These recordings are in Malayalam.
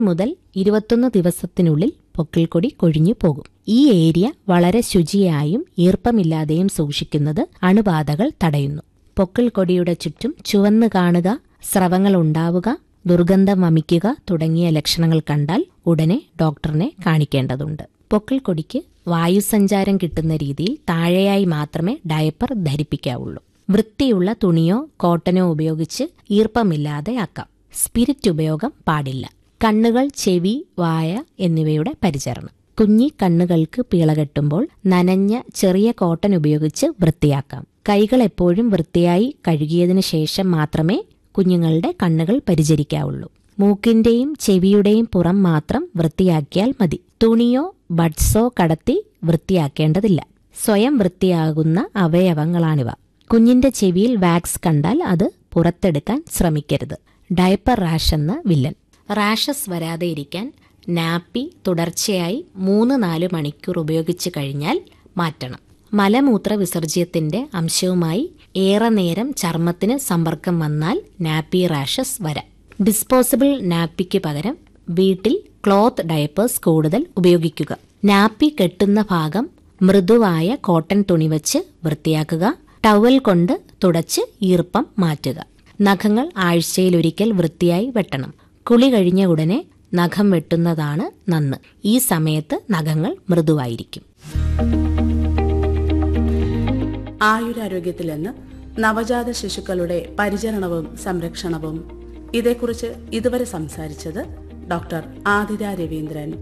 മുതൽ ഇരുപത്തൊന്ന് ദിവസത്തിനുള്ളിൽ പൊക്കിൾക്കൊടി കൊഴിഞ്ഞു പോകും ഈ ഏരിയ വളരെ ശുചിയായും ഈർപ്പമില്ലാതെയും സൂക്ഷിക്കുന്നത് അണുബാധകൾ തടയുന്നു പൊക്കിൾക്കൊടിയുടെ ചുറ്റും ചുവന്ന് കാണുക സ്രവങ്ങൾ ഉണ്ടാവുക ദുർഗന്ധം വമിക്കുക തുടങ്ങിയ ലക്ഷണങ്ങൾ കണ്ടാൽ ഉടനെ ഡോക്ടറിനെ കാണിക്കേണ്ടതുണ്ട് പൊക്കിൾക്കൊടിക്ക് വായുസഞ്ചാരം കിട്ടുന്ന രീതിയിൽ താഴെയായി മാത്രമേ ഡയപ്പർ ധരിപ്പിക്കാവുള്ളൂ വൃത്തിയുള്ള തുണിയോ കോട്ടനോ ഉപയോഗിച്ച് ഈർപ്പമില്ലാതെ ആക്കാം സ്പിരിറ്റ് ഉപയോഗം പാടില്ല കണ്ണുകൾ ചെവി വായ എന്നിവയുടെ പരിചരണം കുഞ്ഞി കണ്ണുകൾക്ക് പിളകെട്ടുമ്പോൾ നനഞ്ഞ ചെറിയ കോട്ടൺ ഉപയോഗിച്ച് വൃത്തിയാക്കാം കൈകൾ എപ്പോഴും വൃത്തിയായി കഴുകിയതിനു ശേഷം മാത്രമേ കുഞ്ഞുങ്ങളുടെ കണ്ണുകൾ പരിചരിക്കാവുള്ളൂ മൂക്കിന്റെയും ചെവിയുടെയും പുറം മാത്രം വൃത്തിയാക്കിയാൽ മതി തുണിയോ ബഡ്സോ കടത്തി വൃത്തിയാക്കേണ്ടതില്ല സ്വയം വൃത്തിയാകുന്ന അവയവങ്ങളാണിവ കുഞ്ഞിന്റെ ചെവിയിൽ വാക്സ് കണ്ടാൽ അത് പുറത്തെടുക്കാൻ ശ്രമിക്കരുത് ഡയപ്പർ റാഷ് എന്ന വില്ലൻ റാഷസ് വരാതെ ഇരിക്കാൻ നാപ്പി തുടർച്ചയായി മൂന്ന് നാല് മണിക്കൂർ ഉപയോഗിച്ചു കഴിഞ്ഞാൽ മാറ്റണം മലമൂത്ര വിസർജ്യത്തിന്റെ അംശവുമായി ഏറെ നേരം ചർമ്മത്തിന് സമ്പർക്കം വന്നാൽ നാപ്പി റാഷസ് വരാം ഡിസ്പോസിബിൾ നാപ്പിക്ക് പകരം വീട്ടിൽ ക്ലോത്ത് ഡയപ്പേഴ്സ് കൂടുതൽ ഉപയോഗിക്കുക നാപ്പി കെട്ടുന്ന ഭാഗം മൃദുവായ കോട്ടൺ തുണി വച്ച് വൃത്തിയാക്കുക ടവൽ കൊണ്ട് തുടച്ച് ഈർപ്പം മാറ്റുക നഖങ്ങൾ ആഴ്ചയിലൊരിക്കൽ വൃത്തിയായി വെട്ടണം കുളി കഴിഞ്ഞ ഉടനെ നഖം വെട്ടുന്നതാണ് നന്ന് ഈ സമയത്ത് നഖങ്ങൾ മൃദുവായിരിക്കും ആയുരാരോഗ്യത്തിൽ നിന്ന് നവജാത ശിശുക്കളുടെ പരിചരണവും സംരക്ഷണവും ഇതേക്കുറിച്ച് ഇതുവരെ സംസാരിച്ചത് ഡോക്ടർ ആതിര രവീന്ദ്രൻ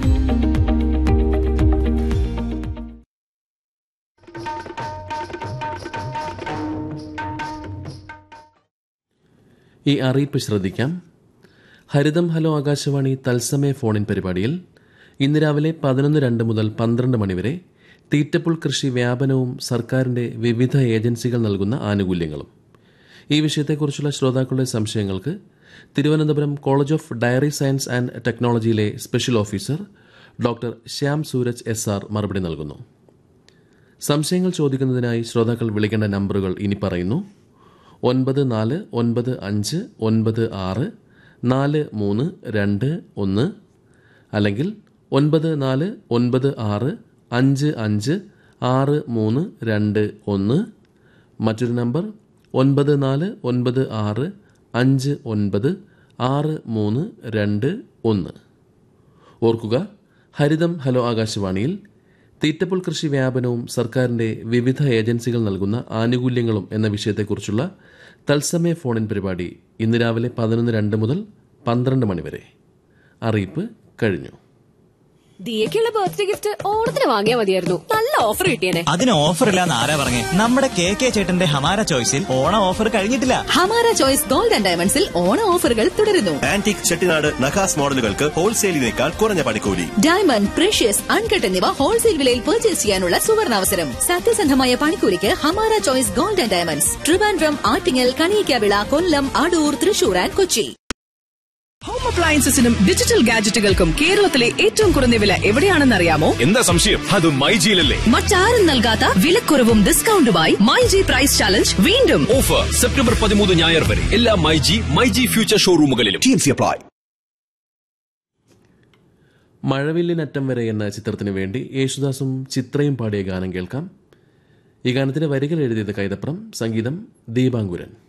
ഈ അറിയിപ്പ് ശ്രദ്ധിക്കാം ഹരിതം ഹലോ ആകാശവാണി തത്സമയ ഫോണിൻ പരിപാടിയിൽ ഇന്ന് രാവിലെ പതിനൊന്ന് രണ്ട് മുതൽ പന്ത്രണ്ട് മണിവരെ തീറ്റപ്പുൾ കൃഷി വ്യാപനവും സർക്കാരിന്റെ വിവിധ ഏജൻസികൾ നൽകുന്ന ആനുകൂല്യങ്ങളും ഈ വിഷയത്തെക്കുറിച്ചുള്ള ശ്രോതാക്കളുടെ സംശയങ്ങൾക്ക് Thiruvananthapuram college of dairy science and ടെക്നോളജിയിലെ special officer doctor Shyam Sooraj S R മറുപടി നൽകുന്നു സംശയങ്ങൾ ചോദിക്കുന്നതിനായി ശ്രോതാക്കൾ വിളിക്കേണ്ട നമ്പറുകൾ ഇനി പറയുന്നു ഒൻപത് നാല് ഒൻപത് അഞ്ച് ഒൻപത് ആറ് നാല് മൂന്ന് രണ്ട് ഒന്ന് അല്ലെങ്കിൽ ഒൻപത് നാല് ഒൻപത് ആറ് അഞ്ച് അഞ്ച് ആറ് മൂന്ന് രണ്ട് ഒന്ന് മറ്റൊരു നമ്പർ ഒൻപത് നാല് ഒൻപത് ആറ് അഞ്ച് ഒൻപത് ആറ് മൂന്ന് രണ്ട് ഒന്ന് ഓർക്കുക ഹരിതം ഹലോ ആകാശവാണിയിൽ തീറ്റപ്പുൽ കൃഷി വ്യാപനവും സർക്കാരിന്റെ വിവിധ ഏജൻസികൾ നൽകുന്ന ആനുകൂല്യങ്ങളും എന്ന വിഷയത്തെക്കുറിച്ചുള്ള തത്സമയ ഫോണിൻ പരിപാടി ഇന്ന് രാവിലെ പതിനൊന്ന് രണ്ട് മുതൽ പന്ത്രണ്ട് മണിവരെ അറിയിപ്പ് കഴിഞ്ഞു ദിയക്കുള്ള ബർത്ത്ഡേ ഗിഫ്റ്റ് ഓണത്തിന് വാങ്ങിയാൽ മതിയായിരുന്നു നല്ല ഓഫർ കിട്ടിയേനെ അതിന് ഓഫർ ഇല്ലാന്ന് ആരാ പറഞ്ഞേ നമ്മുടെ കെ കെ ചേട്ടന്റെ ഹമാര ചോയ്സിൽ ഓണം ഓഫർ കഴിഞ്ഞിട്ടില്ല ഹമാര ചോയ്സ് ഗോൾഡ് ആൻഡ് ഡയമണ്ട്സിൽ ഓണ ഓഫറുകൾ തുടരുന്നു ആന്റിക് ചെട്ടിനാട് നഖാസ് മോഡലുകൾക്ക് ഹോൾസെയിലിനേക്കാൾ കുറഞ്ഞ പണിക്കൂലി ഡയമണ്ട് പ്രഷ്യസ് അൺകട്ട് എന്നിവ ഹോൾസെയിൽ വിലയിൽ പർച്ചേസ് ചെയ്യാനുള്ള സുവർണാവസരം സത്യസന്ധമായ പണിക്കൂലിക്ക് Hamara choice gold and diamonds Trivandrum Attingal Kaliyakkavilai Kollam Adoor Thrissur and Kochi home അപ്ലയൻസസിനും ഡിജിറ്റൽ ഗാഡ്ജറ്റുകൾക്കും കേരളത്തിലെ ഏറ്റവും കുറഞ്ഞ വില എവിടെയാണെന്നറിയാമോ എന്താ സംശയം അത് മൈജിയിലല്ലേ മറ്റാരും നൽകാത്ത വിലക്കുറവും ഡിസ്കൗണ്ടുമായി മൈ ജി പ്രൈസ് ചാലഞ്ച് വീണ്ടും ഓഫർ സെപ്റ്റംബർ പതിമൂന്ന് ഞായർ വരെ എല്ലാ മൈജി മൈജി ഫ്യൂച്ചർ ഷോറൂമുകളിലും ടീംസി അപ്ലൈ മഴവില്ലിനറ്റം വരെ എന്ന ചിത്രത്തിനു വേണ്ടി യേശുദാസും ചിത്രയും പാടിയ ഗാനം കേൾക്കാം ഈ ഗാനത്തിന്റെ വരികൾ എഴുതിയത് കൈതപ്രം സംഗീതം ദീപാങ്കുരൻ